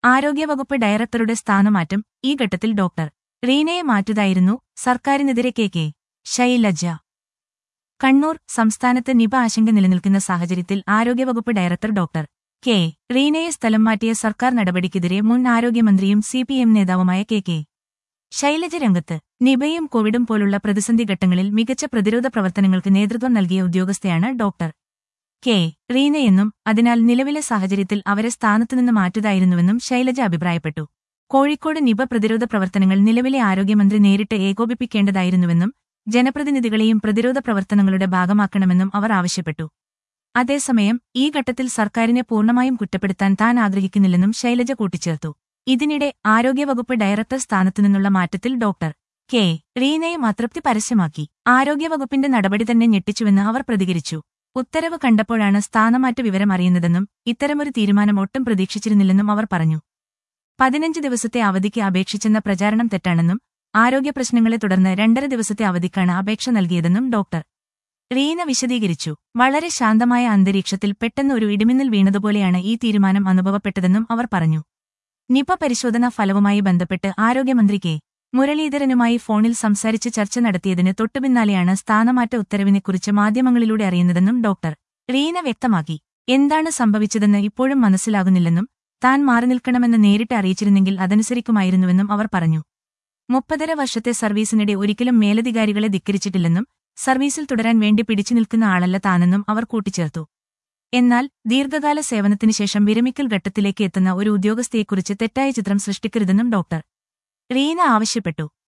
ആരോഗ്യവകുപ്പ് ഡയറക്ടറുടെ സ്ഥാനമാറ്റം ഈ ഘട്ടത്തിൽ ഡോക്ടർ റീനയെ മാറ്റുതായിരുന്നു സർക്കാരിനെതിരെ കെ കെ ശൈലജ കണ്ണൂർ സംസ്ഥാനത്ത് നിപ ആശങ്ക നിലനിൽക്കുന്ന സാഹചര്യത്തിൽ ആരോഗ്യവകുപ്പ് ഡയറക്ടർ ഡോക്ടർ കെ റീനയെ സ്ഥലം മാറ്റിയ സർക്കാർ നടപടിക്കെതിരെ മുൻ ആരോഗ്യമന്ത്രിയും സി പി എം നേതാവുമായ കെ കെ ശൈലജ രംഗത്ത് നിപയും കോവിഡും പോലുള്ള പ്രതിസന്ധി ഘട്ടങ്ങളിൽ മികച്ച പ്രതിരോധ പ്രവർത്തനങ്ങൾക്ക് നേതൃത്വം നൽകിയ ഉദ്യോഗസ്ഥയാണ് ഡോക്ടർ കെ റീനയെന്നും അതിനാൽ നിലവിലെ സാഹചര്യത്തിൽ അവരെ സ്ഥാനത്തുനിന്ന് മാറ്റുതായിരുന്നുവെന്നും ശൈലജ അഭിപ്രായപ്പെട്ടു കോഴിക്കോട് നിപ പ്രതിരോധ പ്രവർത്തനങ്ങൾ നിലവിലെ ആരോഗ്യമന്ത്രി നേരിട്ട് ഏകോപിപ്പിക്കേണ്ടതായിരുന്നുവെന്നും ജനപ്രതിനിധികളെയും പ്രതിരോധ പ്രവർത്തനങ്ങളുടെ ഭാഗമാക്കണമെന്നും അവർ ആവശ്യപ്പെട്ടു അതേസമയം ഈ ഘട്ടത്തിൽ സർക്കാരിനെ പൂർണ്ണമായും കുറ്റപ്പെടുത്താൻ താൻ ആഗ്രഹിക്കുന്നില്ലെന്നും ശൈലജ കൂട്ടിച്ചേർത്തു ഇതിനിടെ ആരോഗ്യവകുപ്പ് ഡയറക്ടർ സ്ഥാനത്തുനിന്നുള്ള മാറ്റത്തിൽ ഡോക്ടർ കെ റീനയും അതൃപ്തി പരസ്യമാക്കി ആരോഗ്യവകുപ്പിന്റെ നടപടി തന്നെ ഞെട്ടിച്ചുവെന്ന് അവർ പ്രതികരിച്ചു ഉത്തരവ് കണ്ടപ്പോഴാണ് സ്ഥാനമാറ്റ വിവരം അറിയുന്നതെന്നും ഇത്തരമൊരു തീരുമാനം ഒട്ടും പ്രതീക്ഷിച്ചിരുന്നില്ലെന്നും അവർ പറഞ്ഞു പതിനഞ്ച് ദിവസത്തെ അവധിക്ക് അപേക്ഷിച്ചെന്ന പ്രചാരണം തെറ്റാണെന്നും ആരോഗ്യ പ്രശ്നങ്ങളെ തുടർന്ന് രണ്ടര ദിവസത്തെ അവധിക്കാണ് അപേക്ഷ നൽകിയതെന്നും ഡോക്ടർ റീന വിശദീകരിച്ചു വളരെ ശാന്തമായ അന്തരീക്ഷത്തിൽ പെട്ടെന്ന് ഒരു ഇടിമിന്നൽ വീണതുപോലെയാണ് ഈ തീരുമാനം അനുഭവപ്പെട്ടതെന്നും അവർ പറഞ്ഞു നിപ പരിശോധനാ ഫലവുമായി ബന്ധപ്പെട്ട് ആരോഗ്യമന്ത്രി കെ മുരളീധരനുമായി ഫോണിൽ സംസാരിച്ച് ചർച്ച നടത്തിയതിന് തൊട്ടുപിന്നാലെയാണ് സ്ഥാനമാറ്റ ഉത്തരവിനെക്കുറിച്ച് മാധ്യമങ്ങളിലൂടെ അറിയുന്നതെന്നും ഡോക്ടർ റീന വ്യക്തമാക്കി എന്താണ് സംഭവിച്ചതെന്ന് ഇപ്പോഴും മനസ്സിലാകുന്നില്ലെന്നും താൻ മാറി നിൽക്കണമെന്ന് നേരിട്ട് അറിയിച്ചിരുന്നെങ്കിൽ അതനുസരിക്കുമായിരുന്നുവെന്നും അവർ പറഞ്ഞു മുപ്പതര വർഷത്തെ സർവീസിനിടെ ഒരിക്കലും മേലധികാരികളെ ധിക്കരിച്ചിട്ടില്ലെന്നും സർവീസിൽ തുടരാൻ വേണ്ടി പിടിച്ചു നിൽക്കുന്ന ആളല്ല താനെന്നും അവർ കൂട്ടിച്ചേർത്തു എന്നാൽ ദീർഘകാല സേവനത്തിനു ശേഷം വിരമിക്കൽ ഘട്ടത്തിലേക്ക് എത്തുന്ന ഒരു ഉദ്യോഗസ്ഥയെക്കുറിച്ച് തെറ്റായ ചിത്രം സൃഷ്ടിക്കരുതെന്നും ഡോക്ടർ റീന ആവശ്യപ്പെട്ടു